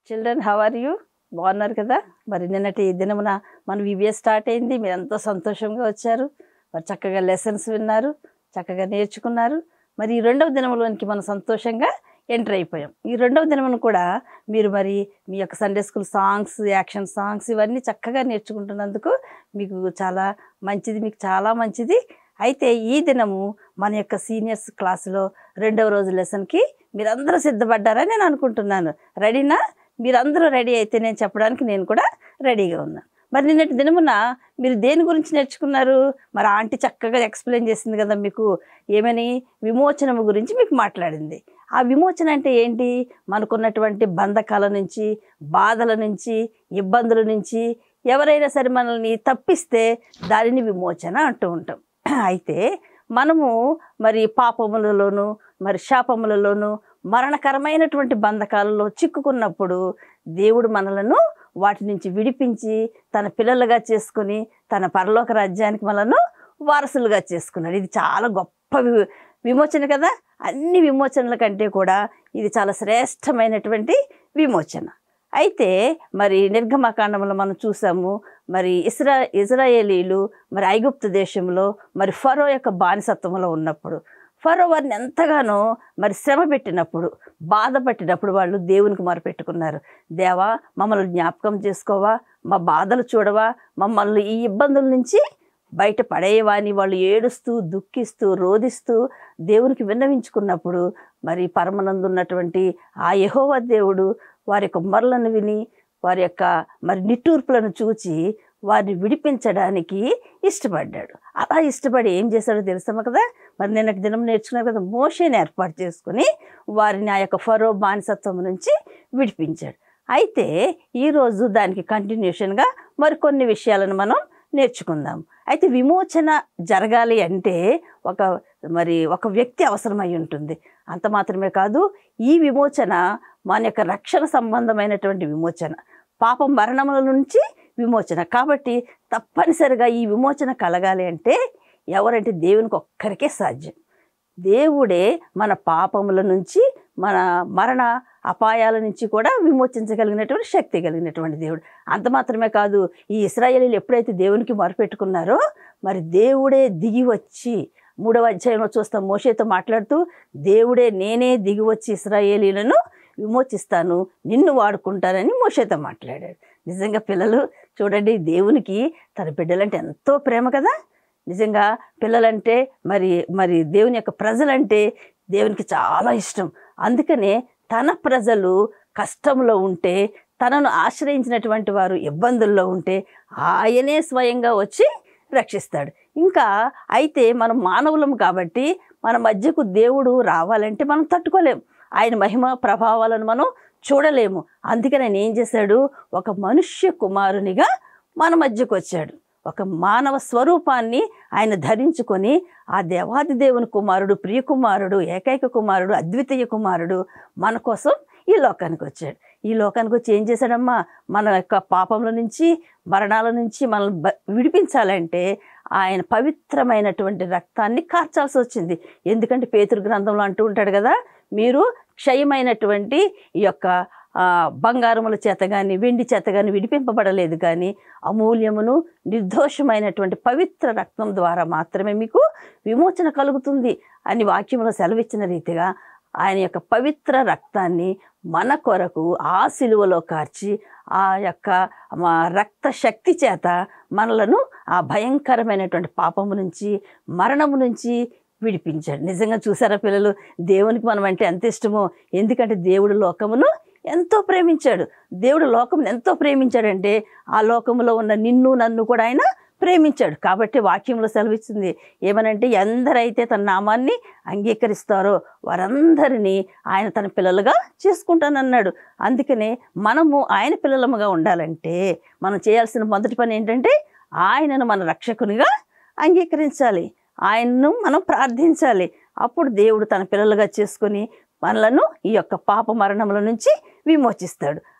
children how are you బాగున్నారు కదా మరి నిన్నటి దినమున మన వివిఏ స్టార్ట్ అయింది మీరు ఎంతో సంతోషంగా వచ్చారు మరి చక్కగా లెసన్స్ విన్నారు చక్కగా నేర్చుకున్నారు మరి ఈ రెండవ దినములోనికి మనం సంతోషంగా ఎంటర్ అయిపోయాం ఈ రెండవ దినమును కూడా మీరు మరి మీ యొక్క Sunday school songs action songs ఇవన్నీ చక్కగా నేర్చుకుంటున్నందుకు మీకు చాలా మంచిది మీకు చాలా మంచిది అయితే ఈ దినము మన యొక్క సీనియర్స్ క్లాసులో రెండవ రోజు లెసన్కి మీరందరూ సిద్ధపడ్డారని నేను అనుకుంటున్నాను రెడీనా మీరందరూ రెడీ అయితే నేను చెప్పడానికి నేను కూడా రెడీగా ఉన్నాను మరి నిన్నటి దినమున మీరు దేని గురించి నేర్చుకున్నారు మరి ఆంటీ చక్కగా ఎక్స్ప్లెయిన్ చేసింది కదా మీకు ఏమని విమోచనము గురించి మీకు మాట్లాడింది ఆ విమోచన అంటే ఏంటి మనకున్నటువంటి బంధకాల నుంచి బాధల నుంచి ఇబ్బందుల నుంచి ఎవరైనా సరే మనల్ని తప్పిస్తే దానిని విమోచన అంటూ ఉంటాం అయితే మనము మరి పాపములలోను మరి శాపములలోను మరణకరమైనటువంటి బంధకాలలో చిక్కుకున్నప్పుడు దేవుడు మనలను వాటి నుంచి విడిపించి తన పిల్లలుగా చేసుకుని తన పరలోక రాజ్యానికి మనను వారసులుగా చేసుకున్నాడు ఇది చాలా గొప్ప వి- విమోచన కదా అన్ని విమోచనల కంటే కూడా ఇది చాలా శ్రేష్టమైనటువంటి విమోచన అయితే మరి నిర్గమకాండంలో మనం చూసాము మరి ఇస్రా ఇజ్రాయేలీలు మరి ఐగుప్తు దేశంలో మరి ఫరో యొక్క బానిసత్వంలో ఉన్నప్పుడు ఫరో వారిని ఎంతగానో మరి శ్రమ పెట్టినప్పుడు బాధ పెట్టినప్పుడు వాళ్ళు దేవునికి మొరపెట్టుకున్నారు దేవా మమ్మల్ని జ్ఞాపకం చేసుకోవా మా బాధలు చూడవా మమ్మల్ని ఈ ఇబ్బందుల నుంచి బయట పడేయవా అని వాళ్ళు ఏడుస్తూ దుఃఖిస్తూ రోధిస్తూ దేవునికి విన్నవించుకున్నప్పుడు మరి పరమనందు ఉన్నటువంటి ఆ యెహోవా దేవుడు వారి యొక్క మొరలను విని వారి యొక్క మరి నిట్టూర్పులను చూచి వారిని విడిపించడానికి ఇష్టపడ్డాడు అలా ఇష్టపడి ఏం చేశాడో తెలుసామా కదా మరి నిన్న దినం నేర్చుకున్నారు కదా మోషేని ఏర్పాటు చేసుకుని వారిని ఆ యొక్క ఫరో బానిసత్వం నుంచి విడిపించాడు అయితే ఈరోజు దానికి కంటిన్యూషన్గా మరికొన్ని విషయాలను మనం నేర్చుకుందాం అయితే విమోచన జరగాలి అంటే ఒక మరి ఒక వ్యక్తి అవసరమై ఉంటుంది అంత మాత్రమే కాదు ఈ విమోచన మన యొక్క రక్షణ సంబంధమైనటువంటి విమోచన పాపం మరణముల నుంచి విమోచన కాబట్టి తప్పనిసరిగా ఈ విమోచన కలగాలి అంటే ఎవరంటే దేవునికి ఒక్కరికే సాధ్యం దేవుడే మన పాపముల నుంచి మన మరణ అపాయాల నుంచి కూడా విమోచించగలిగినటువంటి శక్తి కలిగినటువంటి దేవుడు అంత మాత్రమే కాదు ఈ ఇస్రాయేలీలు ఎప్పుడైతే దేవునికి మొరపెట్టుకున్నారో మరి దేవుడే దిగి వచ్చి మూడవ అధ్యాయంలో చూస్తాం మోషేతో మాట్లాడుతూ దేవుడే నేనే దిగి వచ్చి ఇస్రాయేలీలను విమోచిస్తాను నిన్ను వాడుకుంటానని మోషేతో మాట్లాడాడు నిజంగా పిల్లలు చూడండి దేవునికి తన బిడ్డలంటే ఎంతో ప్రేమ కదా నిజంగా పిల్లలంటే మరి మరి దేవుని యొక్క ప్రజలంటే దేవునికి చాలా ఇష్టం అందుకనే తన ప్రజలు కష్టంలో ఉంటే తనను ఆశ్రయించినటువంటి వారు ఇబ్బందుల్లో ఉంటే ఆయనే స్వయంగా వచ్చి రక్షిస్తాడు ఇంకా అయితే మనం మానవులం కాబట్టి మన మధ్యకు దేవుడు రావాలంటే మనం తట్టుకోలేం ఆయన మహిమ ప్రభావాలను మనం చూడలేము అందుకని ఆయన ఏం చేశాడు ఒక మనుష్య కుమారునిగా మన మధ్యకు వచ్చాడు ఒక మానవ స్వరూపాన్ని ఆయన ధరించుకొని ఆ దేవాది దేవుని కుమారుడు ప్రియకుమారుడు ఏకైక కుమారుడు అద్వితీయ కుమారుడు మన కోసం ఈ లోకానికి వచ్చాడు ఈ లోకానికి వచ్చి ఏం చేశాడమ్మా మన యొక్క పాపముల నుంచి మరణాల నుంచి మనల్ని బ- విడిపించాలంటే ఆయన పవిత్రమైనటువంటి రక్తాన్ని కార్చాల్సి వచ్చింది ఎందుకంటే పేతురు గ్రంథంలో అంటూ ఉంటాడు కదా మీరు క్షయమైనటువంటి ఈ యొక్క ఆ, బంగారముల చేత కానీ వెండి చేత కానీ విడిపింపబడలేదు కానీ అమూల్యమును నిర్దోషమైనటువంటి పవిత్ర రక్తం ద్వారా మాత్రమే మీకు విమోచన కలుగుతుంది అని వాక్యంలో సెలవిచ్చిన రీతిగా ఆయన యొక్క పవిత్ర రక్తాన్ని మన కొరకు ఆ సిలువలో కార్చి ఆ యొక్క మా రక్త శక్తి చేత మనలను ఆ భయంకరమైనటువంటి పాపము నుంచి మరణము నుంచి విడిపించాడు నిజంగా చూసారా పిల్లలు దేవునికి మనం అంటే ఎంత ఇష్టమో ఎందుకంటే దేవుడు లోకమును ఎంతో ప్రేమించాడు దేవుడు లోకమును ఎంతో ప్రేమించాడంటే ఆ లోకములో ఉన్న నిన్ను నన్ను కూడా ఆయన ప్రేమించాడు కాబట్టి వాక్యంలో సెలవిస్తుంది ఏమనంటే ఎందరైతే తన నామాన్ని అంగీకరిస్తారో వారందరినీ ఆయన తన పిల్లలుగా చేసుకుంటానన్నాడు అందుకనే మనము ఆయన పిల్లలముగా ఉండాలంటే మనం చేయాల్సిన మొదటి పని ఏంటంటే ఆయనను మన రక్షకునిగా అంగీకరించాలి ఆయన్ను మనం ప్రార్థించాలి అప్పుడు దేవుడు తన పిల్లలుగా చేసుకొని మనలను ఈ యొక్క పాప మరణముల నుంచి విమోచిస్తాడు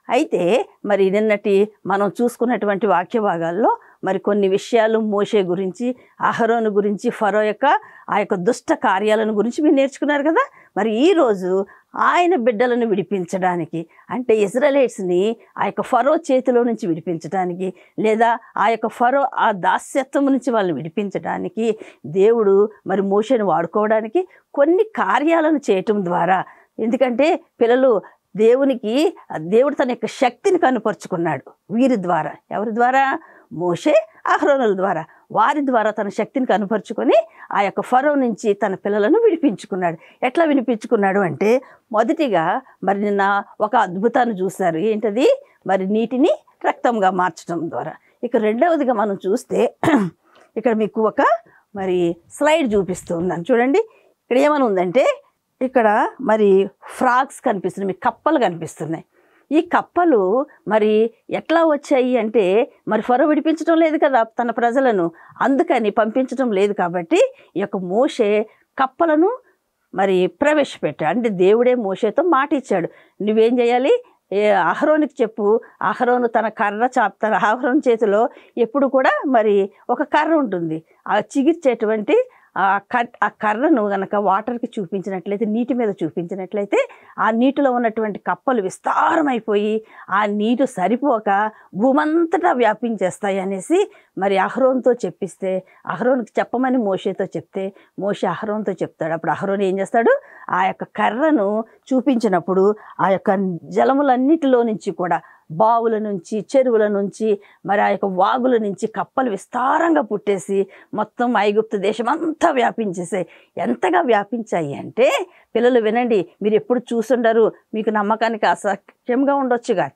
అయితే మరి నిన్నటి మనం చూసుకున్నటువంటి వాక్య భాగాల్లో మరి కొన్ని విషయాలు మోషే గురించి అహరోను గురించి ఫరో యొక్క ఆ యొక్క దుష్ట కార్యాలను గురించి మీరు నేర్చుకున్నారు కదా మరి ఈరోజు ఆయన బిడ్డలను విడిపించడానికి అంటే ఇజ్రాయలేట్స్ని ఆ యొక్క ఫరో చేతిలో నుంచి విడిపించడానికి లేదా ఆ యొక్క ఫరో ఆ దాస్యత్వం నుంచి వాళ్ళని విడిపించడానికి దేవుడు మరి మోషను వాడుకోవడానికి కొన్ని కార్యాలను చేయటం ద్వారా ఎందుకంటే పిల్లలు దేవునికి దేవుడు తన యొక్క శక్తిని కనుపరుచుకున్నాడు వీరి ద్వారా ఎవరి ద్వారా మోషే అహ్రోనుల ద్వారా వారి ద్వారా తన శక్తిని కనుపరుచుకొని ఆ యొక్క ఫరో నుంచి తన పిల్లలను విడిపించుకున్నాడు ఎట్లా విడిపించుకున్నాడు అంటే మొదటిగా మరి నిన్న ఒక అద్భుతాన్ని చూశారు ఏంటది మరి నీటిని రక్తంగా మార్చడం ద్వారా ఇక రెండవదిగా మనం చూస్తే ఇక్కడ మీకు ఒక మరి స్లైడ్ చూపిస్తున్నాను చూడండి ఇక్కడ ఏమని ఉందంటే ఇక్కడ మరి ఫ్రాగ్స్ కనిపిస్తున్నాయి మీకు కప్పలు కనిపిస్తున్నాయి ఈ కప్పలు మరి ఎట్లా వచ్చాయి అంటే మరి ఫరో విడిపించడం లేదు కదా తన ప్రజలను అందుకని పంపించడం లేదు కాబట్టి ఈ యొక్క మోషే కప్పలను మరి ప్రవేశపెట్టాడు అంటే దేవుడే మోషేతో మాట ఇచ్చాడు నువ్వేం చేయాలి ఏ అహరోనికి చెప్పు అహరోను తన కర్ర చాప్ తన అహరోన్ చేతిలో ఎప్పుడు కూడా మరి ఒక కర్ర ఉంటుంది ఆ చిగిర్చేటువంటి ఆ కట్ ఆ కర్రను గనక వాటర్కి చూపించినట్లయితే నీటి మీద చూపించినట్లయితే ఆ నీటిలో ఉన్నటువంటి కప్పలు విస్తారమైపోయి ఆ నీరు సరిపోక భూమంతటా వ్యాపించేస్తాయి అనేసి మరి అహరోన్తో చెప్పిస్తే అహరోన్కి చెప్పమని మోషేతో చెప్తే మోషే అహరోన్తో చెప్తాడు అప్పుడు అహరోన్ ఏం చేస్తాడు ఆ యొక్క కర్రను చూపించినప్పుడు ఆ యొక్క జలములన్నిటిలో నుంచి కూడా బావుల నుంచి చెరువుల నుంచి మరి ఆ యొక్క వాగుల నుంచి కప్పలు విస్తారంగా పుట్టేసి మొత్తం ఐగుప్తు దేశం అంతా వ్యాపించేసాయి ఎంతగా వ్యాపించాయి అంటే పిల్లలు వినండి మీరు ఎప్పుడు చూసుండరు మీకు నమ్మకానికి అసఖ్యంగా ఉండొచ్చు కానీ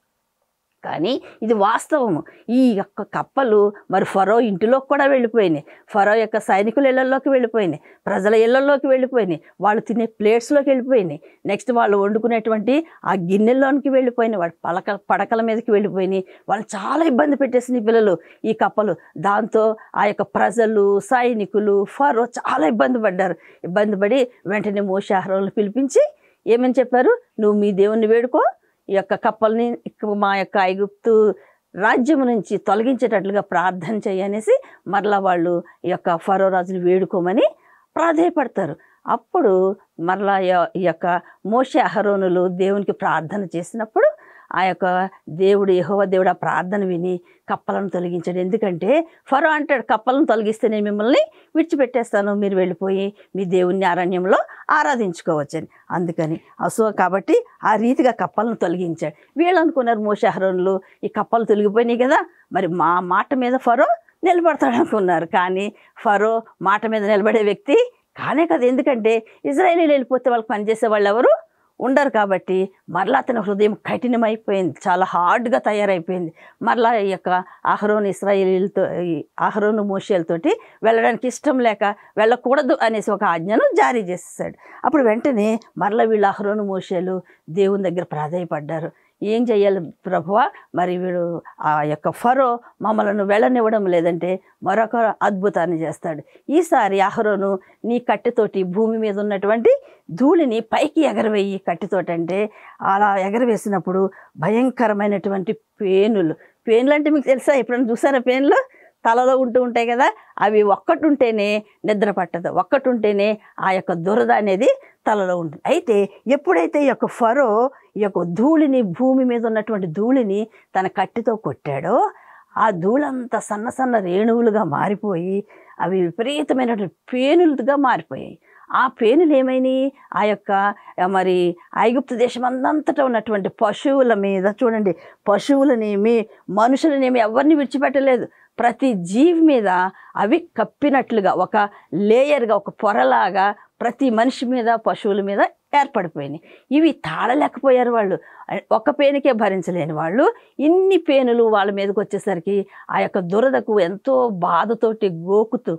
కానీ ఇది వాస్తవము ఈ యొక్క కప్పలు మరి ఫరో ఇంటిలోకి కూడా వెళ్ళిపోయినాయి ఫరో యొక్క సైనికుల ఇళ్లలోకి వెళ్ళిపోయినాయి ప్రజల ఇళ్లలోకి వెళ్ళిపోయినాయి వాళ్ళు తినే ప్లేట్స్లోకి వెళ్ళిపోయినాయి నెక్స్ట్ వాళ్ళు వండుకునేటువంటి ఆ గిన్నెల్లోనికి వెళ్ళిపోయినాయి వాడు పలక పడకల మీదకి వెళ్ళిపోయినాయి వాళ్ళు చాలా ఇబ్బంది పెట్టేసింది పిల్లలు ఈ కప్పలు దాంతో ఆ యొక్క ప్రజలు సైనికులు ఫరో చాలా ఇబ్బంది పడ్డారు ఇబ్బంది పడి వెంటనే మోసాహారాలను పిలిపించి ఏమని చెప్పారు నువ్వు మీ దేవుణ్ణి వేడుకో ఈ యొక్క కప్పల్ని ఇక మా యొక్క ఐగుప్తు రాజ్యం నుంచి తొలగించేటట్లుగా ప్రార్థన చేయనేసి మరలా వాళ్ళు ఈ యొక్క ఫరో రాజుని వేడుకోమని ప్రాధేయపడతారు అప్పుడు మరలా ఈ- ఈ యొక్క మోషే అహరోనులు దేవునికి ప్రార్థన చేసినప్పుడు ఆ యొక్క దేవుడు యెహోవా దేవుడు ఆ ప్రార్థన విని కప్పలను తొలగించాడు ఎందుకంటే ఫరో అంటాడు కప్పలను తొలగిస్తే నేను మిమ్మల్ని విడిచిపెట్టేస్తాను మీరు వెళ్ళిపోయి మీ దేవుణ్ణి అరణ్యంలో ఆరాధించుకోవచ్చని అందుకని అసో కాబట్టి ఆ రీతిగా కప్పలను తొలగించాడు వీళ్ళు అనుకున్నారు మోషహరణులు ఈ కప్పలు తొలగిపోయినాయి కదా మరి మా మాట మీద ఫరో నిలబడతాడు అనుకున్నారు కానీ ఫరో మాట మీద నిలబడే వ్యక్తి కానే కదా ఎందుకంటే ఇజ్రాయేలీలు వెళ్ళిపోతే వాళ్ళకి పనిచేసే వాళ్ళు ఎవరు ఉండరు కాబట్టి మరలా అతని హృదయం కఠినమైపోయింది చాలా హార్డ్గా తయారైపోయింది మరలా ఈ యొక్క అహరోను ఇస్రాయేలీలతో ఈ అహరోను మోషేలతోటి వెళ్ళడానికి ఇష్టం లేక వెళ్ళకూడదు అనేసి ఒక ఆజ్ఞను జారీ చేసేసాడు అప్పుడు వెంటనే మరలా వీళ్ళు అహరోను మోషేలు దేవుని దగ్గర ప్రాధాయపడ్డారు ఏం చెయ్యాలి ప్రభువా మరి వీడు ఆ యొక్క ఫరో మమ్మలను వెళ్ళనివ్వడం లేదంటే మరొక అద్భుతాన్ని చేస్తాడు ఈసారి అహరోను నీ కట్టెతోటి భూమి మీద ఉన్నటువంటి ధూళిని పైకి ఎగరవేయి కట్టెతోటి అంటే అలా ఎగరవేసినప్పుడు భయంకరమైనటువంటి పేనులు పేనులు అంటే మీకు తెలుసా ఎప్పుడైనా చూసారా పేనులు తలలో ఉంటూ ఉంటాయి కదా అవి ఒక్కటి ఉంటేనే నిద్ర పట్టదు ఒక్కటి ఉంటేనే ఆ యొక్క దురద అనేది తలలో ఉంటుంది అయితే ఎప్పుడైతే ఈ యొక్క ఫరో ఈ యొక్క ధూళిని భూమి మీద ఉన్నటువంటి ధూళిని తన కట్టితో కొట్టాడో ఆ ధూళంతా సన్న సన్న రేణువులుగా మారిపోయి అవి విపరీతమైనటువంటి పేనులుగా మారిపోయాయి ఆ పేనులు ఏమైనాయి ఆ యొక్క ఆ, మరి ఐగుప్తు దేశం అందంతటా ఉన్నటువంటి పశువుల మీద చూడండి పశువులనేమి మనుషులనేమి ఎవరిని విడిచిపెట్టలేదు ప్రతి జీవి మీద అవి కప్పినట్లుగా ఒక లేయర్గా ఒక పొరలాగా ప్రతి మనిషి మీద పశువుల మీద ఏర్పడిపోయినాయి ఇవి తాళలేకపోయారు వాళ్ళు ఒక పేనుకే భరించలేని వాళ్ళు ఇన్ని పేనులు వాళ్ళ మీదకి వచ్చేసరికి ఆ యొక్క దురదకు ఎంతో బాధతోటి గోకుతూ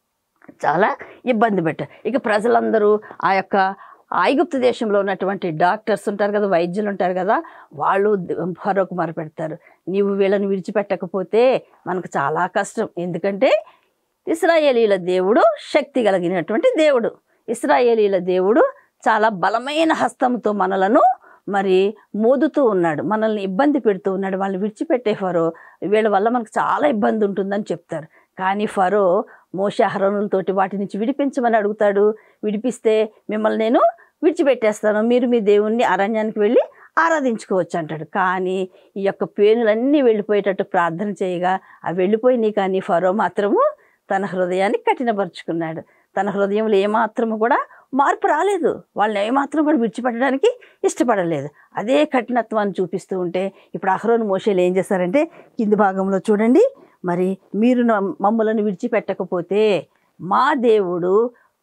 చాలా ఇబ్బంది పెట్టారు ఇక ప్రజలందరూ ఆ యొక్క ఐగుప్తు దేశంలో ఉన్నటువంటి డాక్టర్స్ ఉంటారు కదా వైద్యులు ఉంటారు కదా వాళ్ళు ఫరోకు మొరపెడతారు నీవు వీళ్ళని విడిచిపెట్టకపోతే మనకు చాలా కష్టం ఎందుకంటే ఇస్రాయేలీల దేవుడు శక్తి కలిగినటువంటి దేవుడు ఇస్రాయేలీల దేవుడు చాలా బలమైన హస్తంతో మనలను మరి మోదుతూ ఉన్నాడు మనల్ని ఇబ్బంది పెడుతూ ఉన్నాడు వాళ్ళని విడిచిపెట్టే ఫరో వీళ్ళ వల్ల మనకు చాలా ఇబ్బంది ఉంటుందని చెప్తారు కానీ ఫరో మోష హరణులతోటి వాటి నుంచి విడిపించమని అడుగుతాడు విడిపిస్తే మిమ్మల్ని నేను విడిచిపెట్టేస్తాను మీరు మీ దేవుణ్ణి అరణ్యానికి వెళ్ళి ఆరాధించుకోవచ్చు అంటాడు కానీ ఈ యొక్క పేనులన్నీ వెళ్ళిపోయేటట్టు ప్రార్థన చేయగా అవి వెళ్ళిపోయినాయి కానీ ఫరో మాత్రము తన హృదయాన్ని కఠినపరుచుకున్నాడు తన హృదయంలో ఏమాత్రము కూడా మార్పు రాలేదు వాళ్ళని ఏమాత్రం కూడా విడిచిపెట్టడానికి ఇష్టపడలేదు అదే కఠినత్వాన్ని చూపిస్తూ ఉంటే ఇప్పుడు అహరోను మోషేలు ఏం చేశారంటే కింది భాగంలో చూడండి మరి మీరు నా- మమ్మలను విడిచిపెట్టకపోతే మా దేవుడు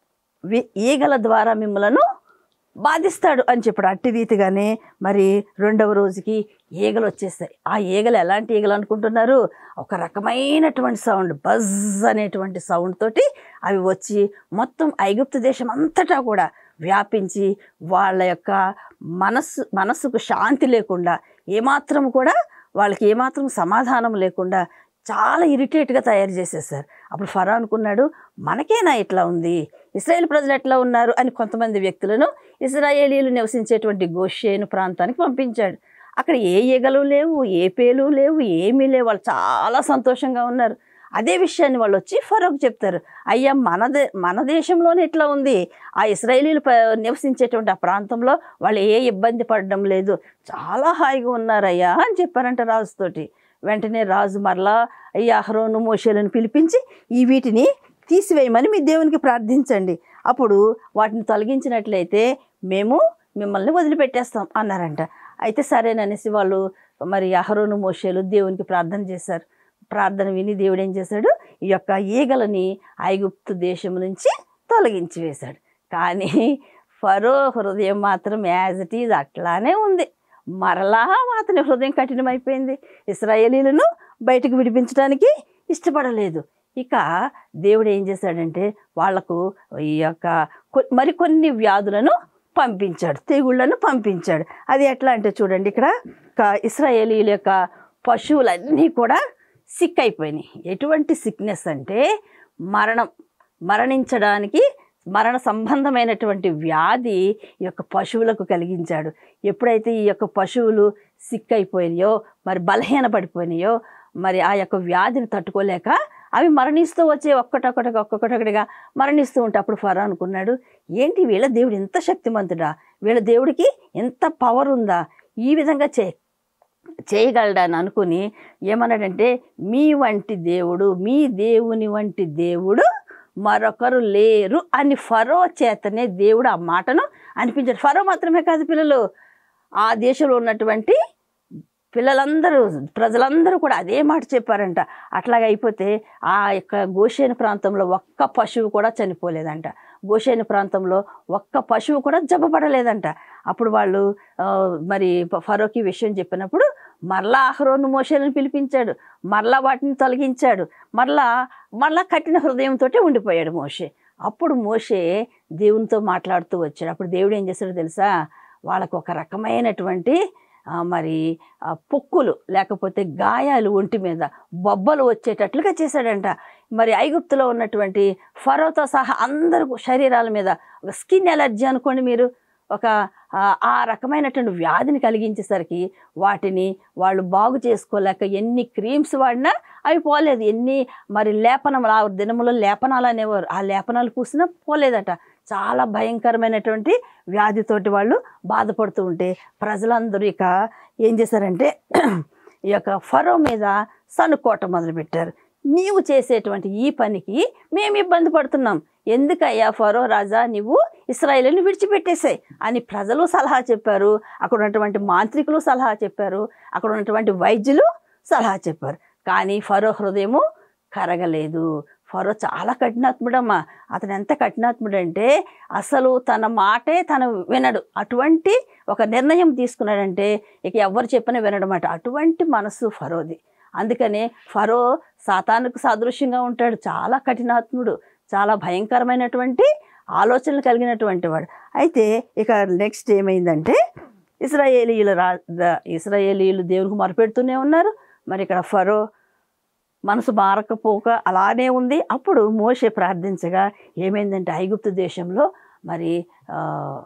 వి- ఈగల ద్వారా మిమ్మలను బాధిస్తాడు అని చెప్పాడు అట్టి రీతిగానే మరి రెండవ రోజుకి ఈగలు వచ్చేస్తాయి ఆ ఈగలు ఎలాంటి ఈగలు అనుకుంటున్నారు ఒక రకమైనటువంటి సౌండ్ బజ్ అనేటువంటి సౌండ్ తోటి అవి వచ్చి మొత్తం ఐగుప్తు దేశం అంతటా కూడా వ్యాపించి వాళ్ళ యొక్క మనస్సు మనస్సుకు శాంతి లేకుండా ఏమాత్రం కూడా వాళ్ళకి ఏమాత్రం సమాధానం లేకుండా చాలా ఇరిటేట్గా తయారు చేసేసారు అప్పుడు ఫరా అనుకున్నాడు మనకేనా ఇట్లా ఉంది ఇస్రాయేల్ ప్రజలు ఎట్లా ఉన్నారు అని కొంతమంది వ్యక్తులను ఇజ్రాయేలీలు నివసించేటువంటి గోషేను ప్రాంతానికి పంపించాడు అక్కడ ఏ ఈగలు లేవు ఏ పేలు లేవు ఏమీ లేవు వాళ్ళు చాలా సంతోషంగా ఉన్నారు అదే విషయాన్ని వాళ్ళు వచ్చి ఫరోకు చెప్తారు అయ్యా మన దే మన దేశంలోనే ఇట్లా ఉంది ఆ ఇస్రాయేలీలు ప- నివసించేటువంటి ఆ ప్రాంతంలో వాళ్ళు ఏ ఇబ్బంది పడడం లేదు చాలా హాయిగా ఉన్నారయ్యా అని చెప్పారంట రాజుతోటి వెంటనే రాజు మరలా ఈ అహరోను మోషేలను పిలిపించి ఈ వీటిని తీసివేయమని మీ దేవునికి ప్రార్థించండి అప్పుడు వాటిని తొలగించినట్లయితే మేము మిమ్మల్ని వదిలిపెట్టేస్తాం అన్నారంట అయితే సరేననేసి వాళ్ళు మరి అహరోను మోషేలు దేవునికి ప్రార్థన చేశారు ప్రార్థన విని దేవుడు ఏం చేశాడు ఈ యొక్క ఈగలని ఐగుప్తు దేశం నుంచి తొలగించి వేశాడు కానీ ఫరో హృదయం మాత్రం యాజ్ ఇట్ ఈజ్ అట్లానే ఉంది మరలా అతని హృదయం కఠినమైపోయింది ఇస్రాయేలీలను బయటకు విడిపించడానికి ఇష్టపడలేదు ఇక దేవుడు ఏం చేశాడంటే వాళ్లకు ఈ యొక్క కొ- మరికొన్ని వ్యాధులను పంపించాడు తెగుళ్లను పంపించాడు అది ఎట్లా అంటే చూడండి ఇక్కడ క- ఇస్రాయేలీల యొక్క పశువులన్నీ కూడా సిక్ అయిపోయినాయి ఎటువంటి సిక్నెస్ అంటే మరణం మరణించడానికి మరణ సంబంధమైనటువంటి వ్యాధి ఈ యొక్క పశువులకు కలిగించాడు ఎప్పుడైతే ఈ యొక్క పశువులు సిక్ అయిపోయినాయో మరి బలహీన పడిపోయినాయో మరి ఆ యొక్క వ్యాధిని తట్టుకోలేక అవి మరణిస్తూ వచ్చే ఒక్కటొక్కటిగా ఒక్కొక్కటొక్కటిగా మరణిస్తూ ఉంటే అప్పుడు ఫరా అనుకున్నాడు ఏంటి వీళ్ళ దేవుడు ఎంత శక్తిమంతుడా వీళ్ళ దేవుడికి ఎంత పవర్ ఉందా ఈ విధంగా చే చేయగలడా అని అనుకుని ఏమన్నాడంటే మీ వంటి దేవుడు మీ దేవుని వంటి దేవుడు మరొకరు లేరు అని ఫరో చేతనే దేవుడు ఆ మాటను అనిపించాడు ఫరో మాత్రమే కాదు పిల్లలు ఆ దేశంలో ఉన్నటువంటి పిల్లలందరూ ప్రజలందరూ కూడా అదే మాట చెప్పారంట అట్లాగ అయిపోతే ఆ యొక్క గోషేని ప్రాంతంలో ఒక్క పశువు కూడా చనిపోలేదంట గోషేని ప్రాంతంలో ఒక్క పశువు కూడా జబ్బపడలేదంట అప్పుడు వాళ్ళు ఆ, మరి ఫరోకి ఈ విషయం చెప్పినప్పుడు మరలా అహరోను మోషేలను పిలిపించాడు మరలా వాటిని తొలగించాడు మరలా మరలా కఠిన హృదయంతో ఉండిపోయాడు మోషే అప్పుడు మోషే దేవునితో మాట్లాడుతూ వచ్చాడు అప్పుడు దేవుడు ఏం చేశాడో తెలుసా వాళ్ళకు ఒక రకమైనటువంటి ఆ, మరి ఆ, పొక్కులు లేకపోతే గాయాలు ఒంటి మీద బొబ్బలు వచ్చేటట్లుగా చేశాడంట మరి ఐగుప్తులో ఉన్నటువంటి ఫరోతో సహా అందరు శరీరాల మీద ఒక స్కిన్ ఎలర్జీ అనుకోండి మీరు ఒక ఆ, ఆ రకమైనటువంటి వ్యాధిని కలిగించేసరికి వాటిని వాళ్ళు బాగు చేసుకోలేక ఎన్ని క్రీమ్స్ వాడినా అవి పోలేదు ఎన్ని మరి లేపనములు ఆ దినములో లేపనాలు అనేవారు ఆ లేపనాలు పూసినా పోలేదట చాలా భయంకరమైనటువంటి వ్యాధితోటి వాళ్ళు బాధపడుతూ ఉంటే ప్రజలందరూ ఇక ఏం చేశారంటే ఈ యొక్క ఫరో మీద సనుకోవటం మొదలుపెట్టారు నీవు చేసేటువంటి ఈ పనికి మేము ఇబ్బంది పడుతున్నాం ఎందుకయ్యా ఫరో రాజా నువ్వు ఇస్రాయేల్ని విడిచిపెట్టేసాయి అని ప్రజలు సలహా చెప్పారు అక్కడ ఉన్నటువంటి మాంత్రికులు సలహా చెప్పారు అక్కడ ఉన్నటువంటి వైద్యులు సలహా చెప్పారు కానీ ఫరో హృదయము కరగలేదు ఫరో చాలా కఠినాత్ముడమ్మా అతను ఎంత కఠినాత్ముడు అంటే అసలు తన మాటే తను వినడు అటువంటి ఒక నిర్ణయం తీసుకున్నాడంటే ఇక ఎవరు చెప్పినా వినడమాట అటువంటి మనసు ఫరోది అందుకనే ఫరో సాతానుకు సాదృశ్యంగా ఉంటాడు చాలా కఠినాత్ముడు చాలా భయంకరమైనటువంటి ఆలోచనలు కలిగినటువంటి వాడు అయితే ఇక నెక్స్ట్ ఏమైందంటే ఇస్రాయేలీయుల రా ద- ఇస్రాయేలీయులు దేవునికి మొరపెడుతూనే ఉన్నారు మరి ఇక్కడ ఫరో మనసు మారకపోక అలానే ఉంది అప్పుడు మోషే ప్రార్థించగా ఏమైందంటే ఐగుప్తు దేశంలో మరి ఆ,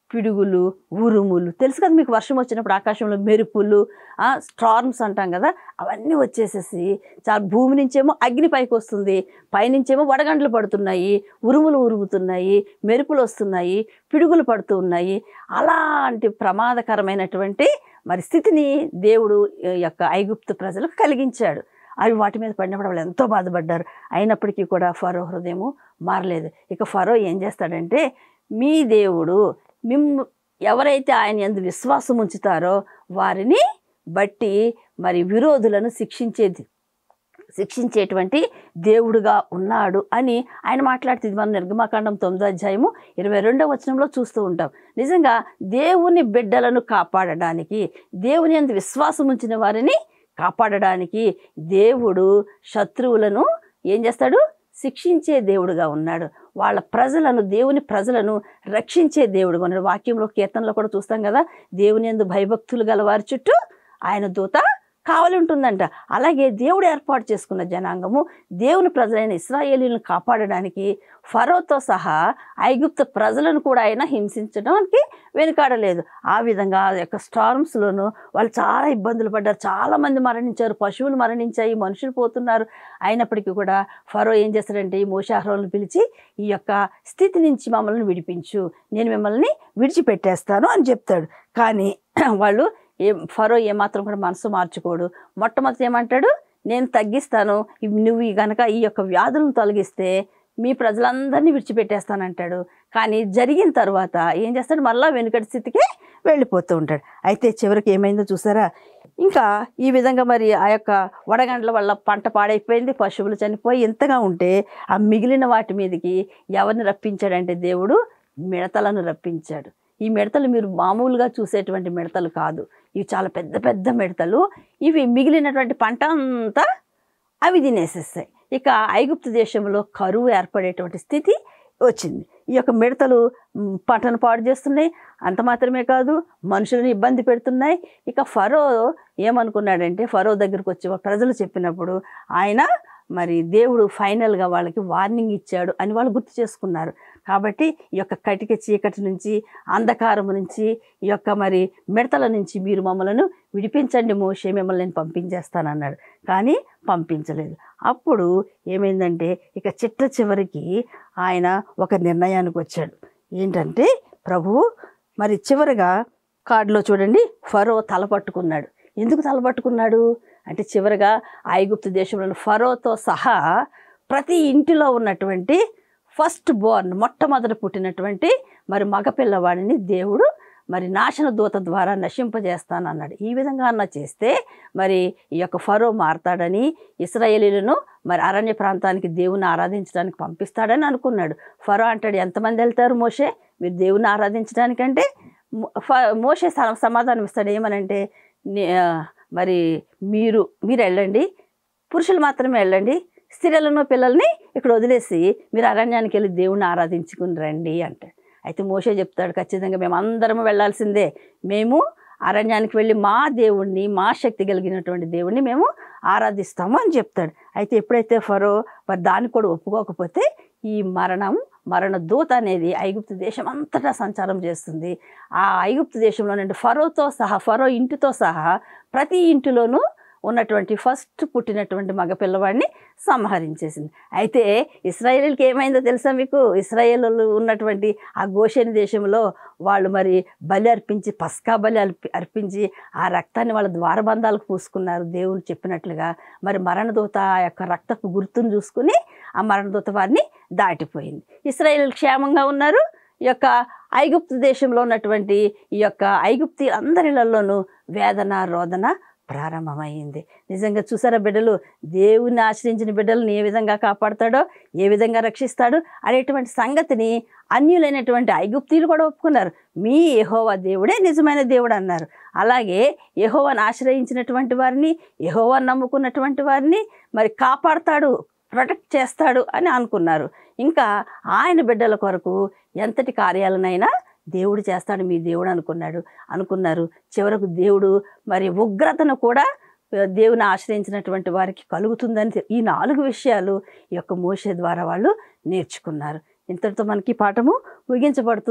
పిడుగులు ఉరుములు తెలుసు కదా మీకు వర్షం వచ్చినప్పుడు ఆకాశంలో మెరుపులు స్టార్మ్స్ అంటాం కదా అవన్నీ వచ్చేసేసి చాలా భూమి నుంచేమో అగ్ని పైకి వస్తుంది పైనుంచేమో వడగండ్లు పడుతున్నాయి ఉరుములు ఉరుముతున్నాయి మెరుపులు వస్తున్నాయి పిడుగులు పడుతూ ఉన్నాయి అలాంటి ప్రమాదకరమైనటువంటి మరి స్థితిని దేవుడు ఈ యొక్క ఐగుప్తు ప్రజలకు కలిగించాడు అవి వాటి మీద పడినప్పుడు వాళ్ళు ఎంతో బాధపడ్డారు అయినప్పటికీ కూడా ఫరో హృదయము మారలేదు ఇక ఫరో ఏం చేస్తాడంటే మీ దేవుడు మిమ్ము ఎవరైతే ఆయన ఎందు విశ్వాసం ఉంచుతారో వారిని బట్టి మరి విరోధులను శిక్షించేది శిక్షించేటువంటి దేవుడుగా ఉన్నాడు అని ఆయన మాట్లాడుతుంది మనం నిర్గమాకాండం తొమ్మిదో అధ్యాయము ఇరవై రెండవ వచనంలో చూస్తూ ఉంటాం నిజంగా దేవుని బిడ్డలను కాపాడడానికి దేవుని అందు విశ్వాసం ఉంచిన వారిని కాపాడడానికి దేవుడు శత్రువులను ఏం చేస్తాడు శిక్షించే దేవుడుగా ఉన్నాడు వాళ్ళ ప్రజలను దేవుని ప్రజలను రక్షించే దేవుడుగా ఉన్నాడు వాక్యంలో కీర్తనలో కూడా చూస్తాం కదా దేవుని ఎందు భయభక్తులు గల వారి చుట్టూ ఆయన దూత కావలి ఉంటుందంట అలాగే దేవుడు ఏర్పాటు చేసుకున్న జనాంగము దేవుని ప్రజలైన ఇస్రాయేలీలను కాపాడడానికి ఫరోతో సహా ఐగుప్త ప్రజలను కూడా ఆయన హింసించడానికి వెనుకాడలేదు ఆ విధంగా ఆ యొక్క స్టార్మ్స్లోను వాళ్ళు చాలా ఇబ్బందులు పడ్డారు చాలా మంది మరణించారు పశువులు మరణించాయి మనుషులు పోతున్నారు అయినప్పటికీ కూడా ఫరో ఏం చేస్తాడంటే ఈ మోషాహ్రోలను పిలిచి ఈ యొక్క స్థితి నుంచి మమ్మల్ని విడిపించు నేను మిమ్మల్ని విడిచిపెట్టేస్తాను అని చెప్తాడు కానీ వాళ్ళు ఏ ఫరో ఏమాత్రం కూడా మనసు మార్చుకోడు మొట్టమొదటి ఏమంటాడు నేను తగ్గిస్తాను ఇవి నువ్వు ఈ గనక ఈ యొక్క వ్యాధులను తొలగిస్తే మీ ప్రజలందరినీ విడిచిపెట్టేస్తానంటాడు కానీ జరిగిన తర్వాత ఏం చేస్తాడు మళ్ళీ వెనుకటి స్థితికి వెళ్ళిపోతూ ఉంటాడు అయితే చివరికి ఏమైందో చూసారా ఇంకా ఈ విధంగా మరి ఆ యొక్క వడగండ్ల వల్ల పంట పాడైపోయింది పశువులు చనిపోయి ఇంతగా ఉంటే ఆ మిగిలిన వాటి మీదకి ఎవరిని రప్పించాడంటే దేవుడు మిడతలను రప్పించాడు ఈ మిడతలు మీరు మామూలుగా చూసేటువంటి మిడతలు కాదు ఇవి చాలా పెద్ద పెద్ద మిడతలు ఇవి మిగిలినటువంటి పంట అంతా అవి తినేసేస్తాయి ఇక ఐగుప్తు దేశంలో కరువు ఏర్పడేటువంటి స్థితి వచ్చింది ఈ యొక్క మిడతలు మ్, పంటను పాడు చేస్తున్నాయి అంత మాత్రమే కాదు మనుషులను ఇబ్బంది పెడుతున్నాయి ఇక ఫరో ఏమనుకున్నాడంటే ఫరో దగ్గరకు వచ్చి ప్రజలు చెప్పినప్పుడు ఆయన మరి దేవుడు ఫైనల్గా వాళ్ళకి వార్నింగ్ ఇచ్చాడు అని వాళ్ళు గుర్తు చేసుకున్నారు కాబట్టి ఈ యొక్క కటిక చీకటి నుంచి అంధకారం నుంచి ఈ యొక్క మరి మిడతల నుంచి మీరు మమ్మలను విడిపించండి మోషే మిమ్మల్ని నేను పంపించేస్తానన్నాడు కానీ పంపించలేదు అప్పుడు ఏమైందంటే ఇక చిట్ట చివరికి ఆయన ఒక నిర్ణయానికి వచ్చాడు ఏంటంటే ప్రభువు మరి చివరిగా కార్డులో చూడండి ఫరో తల పట్టుకున్నాడు ఎందుకు తల పట్టుకున్నాడు అంటే చివరిగా ఐగుప్తు దేశంలోని ఫరోతో సహా ప్రతి ఇంటిలో ఉన్నటువంటి ఫస్ట్ బోర్న్ మొట్టమొదట పుట్టినటువంటి మరి మగపిల్లవాడిని దేవుడు మరి నాశన దూత ద్వారా నశింపజేస్తానన్నాడు ఈ విధంగా అన్న చేస్తే మరి ఈ యొక్క ఫరో మారతాడని ఇస్రాయేలీలను మరి అరణ్య ప్రాంతానికి దేవుని ఆరాధించడానికి పంపిస్తాడని అనుకున్నాడు ఫరో అంటాడు ఎంతమంది వెళ్తారు మోషే మీరు దేవుని ఆరాధించడానికంటే మో- ఫ- మోషే స- సమాధానం ఇస్తాడు ఏమనంటే నే- ఆ, మరి మీరు మీరు వెళ్ళండి పురుషులు మాత్రమే వెళ్ళండి స్త్రీలను పిల్లల్ని ఇక్కడ వదిలేసి మీరు అరణ్యానికి వెళ్ళి దేవుణ్ణి ఆరాధించుకుని రండి అంటాడు అయితే మోషే చెప్తాడు ఖచ్చితంగా మేము అందరము వెళ్ళాల్సిందే మేము అరణ్యానికి వెళ్ళి మా దేవుణ్ణి మా శక్తి కలిగినటువంటి దేవుణ్ణి మేము ఆరాధిస్తాము అని చెప్తాడు అయితే ఎప్పుడైతే ఫరో మరి దాన్ని కూడా ఒప్పుకోకపోతే ఈ మరణం మరణ దూత అనేది ఐగుప్తు దేశం అంతటా సంచారం చేస్తుంది ఆ ఐగుప్తు దేశంలో నుండి ఫరోతో సహా ఫరో ఇంటితో సహా ప్రతి ఇంటిలోనూ ఉన్నటువంటి ఫస్ట్ పుట్టినటువంటి మగ పిల్లవాడిని సంహరించేసింది అయితే ఇస్రాయేల్కి ఏమైందో తెలుసా మీకు ఇస్రాయేల్ ఉన్నటువంటి ఆ గోషేని దేశంలో వాళ్ళు మరి బలి అర్పించి పస్కా బలి అర్పి అర్పించి ఆ రక్తాన్ని వాళ్ళ ద్వారబంధాలకు పూసుకున్నారు దేవుడు చెప్పినట్లుగా మరి మరణదూత ఆ యొక్క రక్తపు గుర్తును చూసుకుని ఆ మరణదూత వారిని దాటిపోయింది ఇస్రాయేల్ క్షేమంగా ఉన్నారు ఈ యొక్క ఐగుప్తు దేశంలో ఉన్నటువంటి ఈ యొక్క ఐగుప్తి అందరిలలోనూ వేదన రోదన ప్రారంభమైంది నిజంగా చూసారా బిడ్డలు దేవుని ఆశ్రయించిన బిడ్డలను ఏ విధంగా కాపాడతాడో ఏ విధంగా రక్షిస్తాడు అనేటువంటి సంగతిని అన్యులైనటువంటి ఐగుప్తీలు కూడా ఒప్పుకున్నారు మీ యెహోవా దేవుడే నిజమైన దేవుడు అన్నారు అలాగే యెహోవాను ఆశ్రయించినటువంటి వారిని యెహోవాను నమ్ముకున్నటువంటి వారిని మరి కాపాడతాడు ప్రొటెక్ట్ చేస్తాడు అని అనుకున్నారు ఇంకా ఆయన బిడ్డల కొరకు ఎంతటి కార్యాలనైనా దేవుడు చేస్తాడు మీ దేవుడు అనుకున్నాడు అనుకున్నారు చివరకు దేవుడు మరి ఉగ్రతను కూడా ఆ, దేవుని ఆశ్రయించినటువంటి వారికి కలుగుతుందని తె- ఈ నాలుగు విషయాలు ఈ యొక్క మోషే ద్వారా వాళ్ళు నేర్చుకున్నారు ఇంతటితో మనకి ఈ పాఠము ముగించబడుతుంది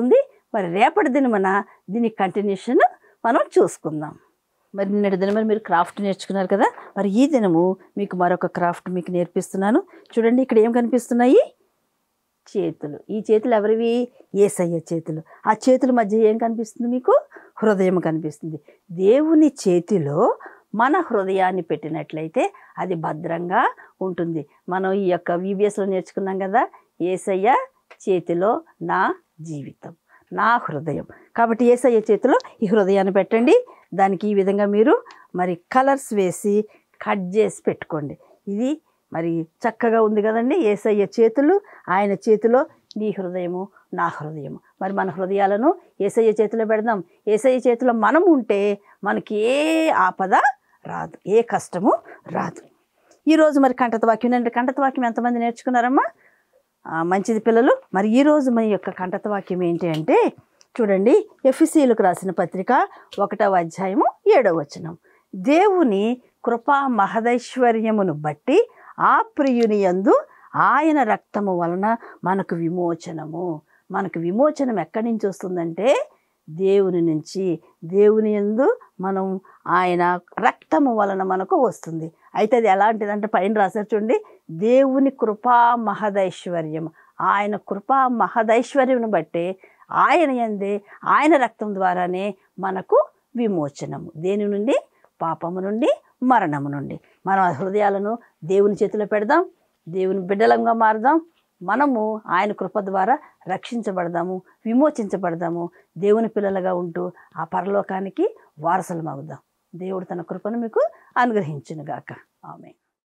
మరి రేపటి దినమన దీని కంటిన్యూషన్ మనం చూసుకుందాం మరి నిన్నటి దినం మరి మీరు క్రాఫ్ట్ నేర్చుకున్నారు కదా మరి ఈ దినము మీకు మరొక క్రాఫ్ట్ మీకు నేర్పిస్తున్నాను చూడండి ఇక్కడ ఏం కనిపిస్తున్నాయి చేతులు ఈ చేతులు ఎవరివి ఏసయ్య చేతులు ఆ చేతుల మధ్య ఏం కనిపిస్తుంది మీకు హృదయం కనిపిస్తుంది దేవుని చేతిలో మన హృదయాన్ని పెట్టినట్లయితే అది భద్రంగా ఉంటుంది మనం ఈ యొక్క విబిఎస్లో నేర్చుకున్నాం కదా ఏసయ్య చేతిలో నా జీవితం నా హృదయం కాబట్టి ఏసయ్య చేతిలో ఈ హృదయాన్ని పెట్టండి దానికి ఈ విధంగా మీరు మరి కలర్స్ వేసి కట్ చేసి పెట్టుకోండి ఇది మరి చక్కగా ఉంది కదండి ఏసయ్య చేతులు ఆయన చేతిలో నీ హృదయము నా హృదయము మరి మన హృదయాలను ఏసయ్య చేతిలో పెడదాం ఏసయ్య చేతిలో మనం ఉంటే మనకి ఏ ఆపద రాదు ఏ కష్టము రాదు ఈరోజు మరి కంటత వాక్యం అంటే కంటత వాక్యం ఎంతమంది నేర్చుకున్నారమ్మా ఆ, మంచిది పిల్లలు మరి ఈరోజు మన యొక్క కంటత వాక్యం ఏంటి అంటే చూడండి ఎఫ్ఎస్సీలకు రాసిన పత్రిక ఒకటవ అధ్యాయము ఏడవ వచనం దేవుని కృపా మహదైశ్వర్యమును బట్టి ఆ ప్రియుని యందు ఆయన రక్తము వలన మనకు విమోచనము మనకు విమోచనం ఎక్కడి నుంచి వస్తుందంటే దేవుని నుంచి దేవుని యందు మనం ఆయన రక్తము వలన మనకు వస్తుంది అయితే అది ఎలాంటిదంటే పైన రాశారు చూడండి దేవుని కృపా మహదైశ్వర్యం ఆయన కృపా మహదైశ్వర్యమును బట్టే ఆయన ఎందే ఆయన రక్తం ద్వారానే మనకు విమోచనము దేని నుండి పాపము నుండి మరణము నుండి మనం ఆ హృదయాలను దేవుని చేతిలో పెడదాం దేవుని బిడ్డలంగా మారదాం మనము ఆయన కృప ద్వారా రక్షించబడదాము విమోచించబడదాము దేవుని పిల్లలుగా ఉంటూ ఆ పరలోకానికి వారసులమవుదాం దేవుడు తన కృపను మీకు అనుగ్రహించునుగాక ఆమె